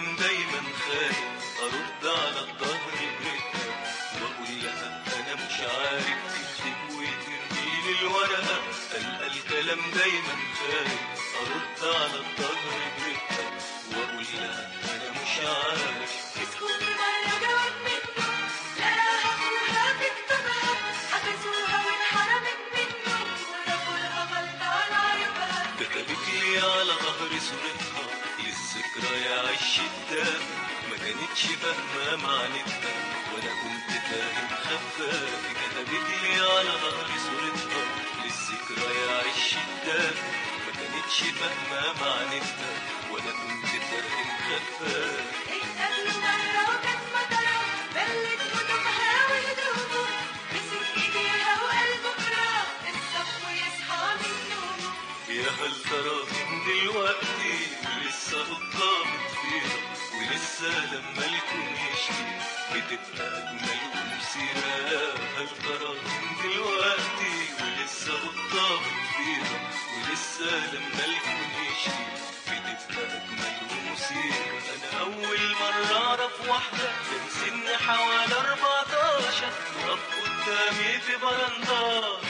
الكلام دايما خايف ارد على الظهر برقة واقول لها انا مش عارف تكتب وترميلي الورقة القى الكلام دايما خايف ارد على الظهر برقة واقول لها انا مش عارف مسكوني مرة جواب منه لقاها أخوها بيكتبها حبسوها وانحرمت منه ورفوا لها غلطة على عيوبها كتبت لي على ظهر صورتها للذكرى يا عش الدم ما كانتش فاهمة معنتها وانا كنت فاهم خفاف كتبت لي على ظهر صورتها للذكرى يا عش الدم ما كانتش فاهمة معنتها وانا كنت فاهم خفاف اتقابلوا مرة وكانت مطرة بلت هدومها وهدومه مسك ايديها وقلبه كره الصف ويصحى من نومه يا هل ترى من دلوقتي لسه قدامك فيها ولسه لما الكون يشكي بتبقى أجمل ومثيرة يا هل ترى من دلوقتي ولسه قدامك فيها ولسه لما الكون يشكي بتبقى أجمل ومثيرة أنا أول مرة أعرف واحدة كان سن حوالي 14 تقف قدامي في برندة